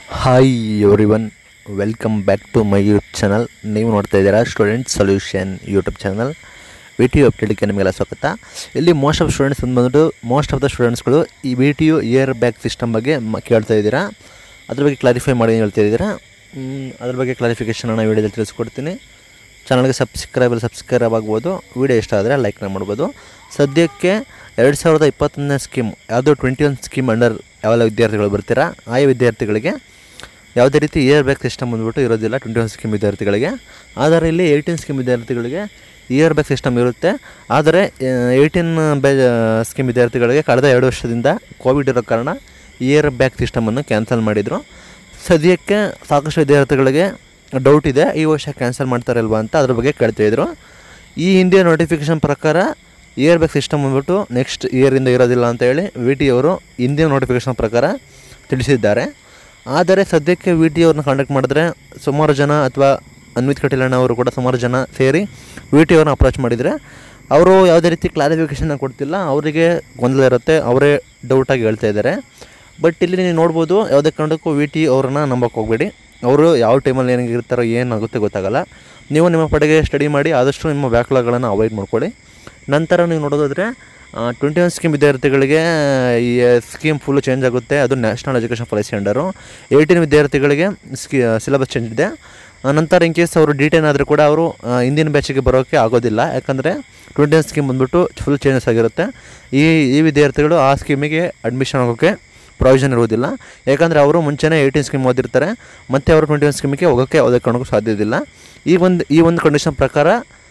hi everyone welcome back to my YouTube channel ನೀವು ನೋಡ್ತಾ ಇದ್ದೀರಾ student solution YouTube channel V T U ಅಪ್ಡೇಟ್ಗೆ ನಿಮಗೆಲ್ಲ ಸ್ವಾಗತ ಇಲ್ಲಿ ಮೋಸ್ಟ್ ಆಫ್ ಸ್ಟೂಡೆಂಟ್ಸ್ ಬಂದ್ಬಿಟ್ಟು ಮೋಸ್ಟ್ ಆಫ್ ದ ಸ್ಟೂಡೆಂಟ್ಸ್ಗಳು ಈ V T U year back system ಬಗ್ಗೆ ಮ ಕೇಳ್ತಾ ಇದ್ದೀರಾ ಅದ್ರ ಬಗ್ಗೆ ಕ್ಲಾರಿಫೈ ಮಾಡಿ ಹೇಳ್ತಾ ಇದ್ದೀರಾ ಮ್, ಅದ್ರ ಬಗ್ಗೆ ಕ್ಲಾರಿಫಿಕೇಷನ್ ನಾನು ವಿಡಿಯೋದಲ್ಲಿ ತಿಳಿಸ್ಕೊಡ್ತೀನಿ ಚಾನಲ್ಗೆ ಸಬ್ಸ್ಕ್ರೈಬ್ ಸಬ್ಸ್ಕ್ರೈಬ್ ಆಗ್ಬೋದು ವಿಡಿಯೋ ಇಷ್ಟ ಆದರೆ ಲೈಕ್ನ ಮಾಡ್ಬೋದು ಸದ್ಯಕ್ಕೆ ಎರಡು ಸಾವಿರದ ಇಪ್ಪತ್ತೊಂದನೇ ಸ್ಕೀಮ್ ಯಾವುದೋ ಟ್ವೆಂಟಿ ಒನ್ ಸ್ಕೀಮ್ ಅಂಡರ್ ಯಾವೆಲ್ಲ ವಿದ್ಯಾರ್ಥಿಗಳು ಬರ್ತೀರಾ ಆಯಾ ವಿದ್ಯಾರ್ಥಿಗಳಿಗೆ ಯಾವುದೇ ರೀತಿ ಇಯರ್ ಬ್ಯಾಕ್ ಸಿಸ್ಟಮ್ ಬಂದ್ಬಿಟ್ಟು ಇರೋದಿಲ್ಲ ಟ್ವೆಂಟಿ ಒನ್ ಸ್ಕೀಮ್ ವಿದ್ಯಾರ್ಥಿಗಳಿಗೆ ಆದರೆ ಇಲ್ಲಿ ಏಯ್ಟೀನ್ ಸ್ಕೀಮ್ ವಿದ್ಯಾರ್ಥಿಗಳಿಗೆ ಇಯರ್ ಬ್ಯಾಕ್ ಸಿಸ್ಟಮ್ ಇರುತ್ತೆ ಆದರೆ ಏಯ್ಟೀನ್ ಬೆ ಸ್ಕೀಮ್ ವಿದ್ಯಾರ್ಥಿಗಳಿಗೆ ಕಳೆದ ಎರಡು ವರ್ಷದಿಂದ ಕೋವಿಡ್ ಇರೋ ಕಾರಣ ಇಯರ್ ಬ್ಯಾಕ್ ಸಿಸ್ಟಮನ್ನು ಕ್ಯಾನ್ಸಲ್ ಮಾಡಿದರು ಸದ್ಯಕ್ಕೆ ಸಾಕಷ್ಟು ವಿದ್ಯಾರ್ಥಿಗಳಿಗೆ ಡೌಟ್ ಇದೆ ಈ ವರ್ಷ ಕ್ಯಾನ್ಸಲ್ ಮಾಡ್ತಾರೆ ಅಲ್ವಾ ಅಂತ ಅದ್ರ ಬಗ್ಗೆ ಕೇಳ್ತಾಯಿದ್ರು ಈ ಹಿಂದಿನ ನೋಟಿಫಿಕೇಷನ್ ಪ್ರಕಾರ ಇಯರ್ ಬ್ಯಾಕ್ ಸಿಸ್ಟಮ್ ಬಂದ್ಬಿಟ್ಟು ನೆಕ್ಸ್ಟ್ ಇಯರಿಂದ ಇರೋದಿಲ್ಲ ಅಂತ ಹೇಳಿ ವಿ ಟಿ ಅವರು ಹಿಂದಿನ ನೋಟಿಫಿಕೇಷನ್ ಪ್ರಕಾರ ತಿಳಿಸಿದ್ದಾರೆ ಆದರೆ ಸದ್ಯಕ್ಕೆ ವಿ ಟಿ ಅವ್ರನ್ನ ಕಾಂಟ್ಯಾಕ್ಟ್ ಮಾಡಿದ್ರೆ ಸುಮಾರು ಜನ ಅಥವಾ ಅನ್ವಿತ್ ಕಟೀಲಣ್ಣ ಅವರು ಕೂಡ ಸುಮಾರು ಜನ ಸೇರಿ ವಿ ಟಿ ಅವ್ರನ್ನ ಅಪ್ರೋಚ್ ಮಾಡಿದರೆ ಅವರು ಯಾವುದೇ ರೀತಿ ಕ್ಲಾರಿಫಿಕೇಷನ್ ಕೊಡ್ತಿಲ್ಲ ಅವರಿಗೆ ಗೊಂದಲ ಇರುತ್ತೆ ಅವರೇ ಡೌಟಾಗಿ ಹೇಳ್ತಾ ಇದ್ದಾರೆ ಬಟ್ ಇಲ್ಲಿ ನೀವು ನೋಡ್ಬೋದು ಯಾವುದೇ ಕಾರಣಕ್ಕೂ ವಿ ಟಿ ಅವ್ರನ್ನ ನಂಬಕ್ಕೆ ಹೋಗಬೇಡಿ ಅವರು ಯಾವ ಟೈಮಲ್ಲಿ ಏನಾಗಿರ್ತಾರೋ ಏನಾಗುತ್ತೆ ಗೊತ್ತಾಗಲ್ಲ ನೀವು ನಿಮ್ಮ ಪಡೆಗೆ ಸ್ಟಡಿ ಮಾಡಿ ಆದಷ್ಟು ನಿಮ್ಮ ಬ್ಯಾಕ್ಲಾಗ್ಗಳನ್ನು ಅವಾಯ್ಡ್ ಮಾಡ್ಕೊಳ್ಳಿ ನಂತರ ನೀವು ನೋಡೋದಾದರೆ ಟ್ವೆಂಟಿ ಒನ್ ಸ್ಕೀಮ್ ವಿದ್ಯಾರ್ಥಿಗಳಿಗೆ ಈ ಸ್ಕೀಮ್ ಫುಲ್ಲು ಚೇಂಜ್ ಆಗುತ್ತೆ ಅದು national education policy under eighteen ವಿದ್ಯಾರ್ಥಿಗಳಿಗೆ ಸ್ಕಿ ಸಿಲೆಬಸ್ ಚೇಂಜ್ ಇದೆ ಆ, ನಂತರ ಇನ್ ಕೇಸ್ ಅವರು ಡಿ ಟೆನ್ ಆದರೆ ಕೂಡ ಅವರು ಆ, ಹಿಂದಿನ ಬ್ಯಾಚಿಗೆ ಬರೋಕ್ಕೆ ಆಗೋದಿಲ್ಲ ಯಾಕಂದರೆ ಟ್ವೆಂಟಿ ಒನ್ ಸ್ಕೀಮ್ ಬಂದ್ಬಿಟ್ಟು ಫುಲ್ ಚೇಂಜಸ್ ಆಗಿರುತ್ತೆ ಈ ಈ ವಿದ್ಯಾರ್ಥಿಗಳು ಆ ಸ್ಕೀಮಿಗೆ ಅಡ್ಮಿಷನ್ ಆಗೋಕ್ಕೆ ಪ್ರಾವಿಷನ್ ಇರುವುದಿಲ್ಲ ಯಾಕಂದರೆ ಅವರು ಮುಂಚೆನೇ ಏಯ್ಟೀನ್ ಸ್ಕೀಮ್ ಓದಿರ್ತಾರೆ ಮತ್ತು ಅವರು ಟ್ವೆಂಟಿ ಒನ್ ಸ್ಕೀಮಿಗೆ ಹೋಗೋಕ್ಕೆ ಯಾವುದೇ ಕಾರಣಕ್ಕೂ ಸಾಧ್ಯವಿಲ್ಲ ಈ ಒಂದು ಈ ಒಂದು ಕಂಡೀಷನ್ ಪ್ರಕಾರ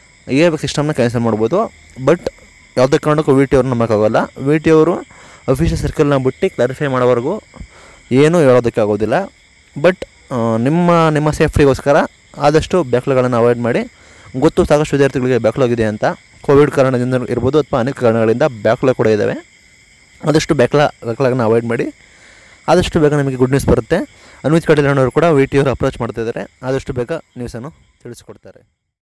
ಇ ಎ ಸಿಸ್ಟಮ್ನ ಕ್ಯಾನ್ಸಲ್ ಮಾಡ್ಬೋದು ಬಟ್ ಯಾವುದೇ ಕಾರಣಕ್ಕೂ ವಿ ಟಿ ಅವ್ರು ನಂಬೋಕ್ಕಾಗಲ್ಲ ವಿ ಟಿ ಅವರು ಅಫಿಷಿಯಲ್ ಸರ್ಕಲ್ನ ಬಿಟ್ಟು ಕ್ಲಾರಿಫೈ ಮಾಡೋವರೆಗೂ ಏನೂ ಹೇಳೋದಕ್ಕೆ ಆಗೋದಿಲ್ಲ ಬಟ್ ನಿಮ್ಮ ನಿಮ್ಮ ಸೇಫ್ಟಿಗೋಸ್ಕರ ಆದಷ್ಟು ಬ್ಯಾಕ್ಲಾಗ್ಗಳನ್ನು ಅವಾಯ್ಡ್ ಮಾಡಿ ಗೊತ್ತು ಸಾಕಷ್ಟು ವಿದ್ಯಾರ್ಥಿಗಳಿಗೆ ಬ್ಯಾಕ್ಲಾಗ್ ಇದೆ ಅಂತ ಕೋವಿಡ್ ಕಾರಣದಿಂದ ಇರ್ಬೋದು ಅಥವಾ ಅನೇಕ ಕಾರಣಗಳಿಂದ ಬ್ಯಾಕ್ಲಾಗ್ ಕೂಡ ಇದ್ದಾವೆ ಆದಷ್ಟು ಬ್ಯಾಕ್ಲಾ ಬ್ಯಾಕ್ಲಾಗ್ನ ಅವಾಯ್ಡ್ ಮಾಡಿ ಆದಷ್ಟು ಬೇಗ ನಿಮಗೆ ಗುಡ್ ನ್ಯೂಸ್ ಬರುತ್ತೆ ಅನ್ವಿತ್ ಕಟೀಲ್ ಅಣ್ಣವರು ಕೂಡ ವಿ ಟಿ ಅವರು ಅಪ್ರೋಚ್ ಮಾಡ್ತಿದ್ದಾರೆ ಆದಷ್ಟು ಬೇಗ ನ್ಯೂಸನ್ನು ತಿಳಿಸ್ಕೊಡ್ತಾರೆ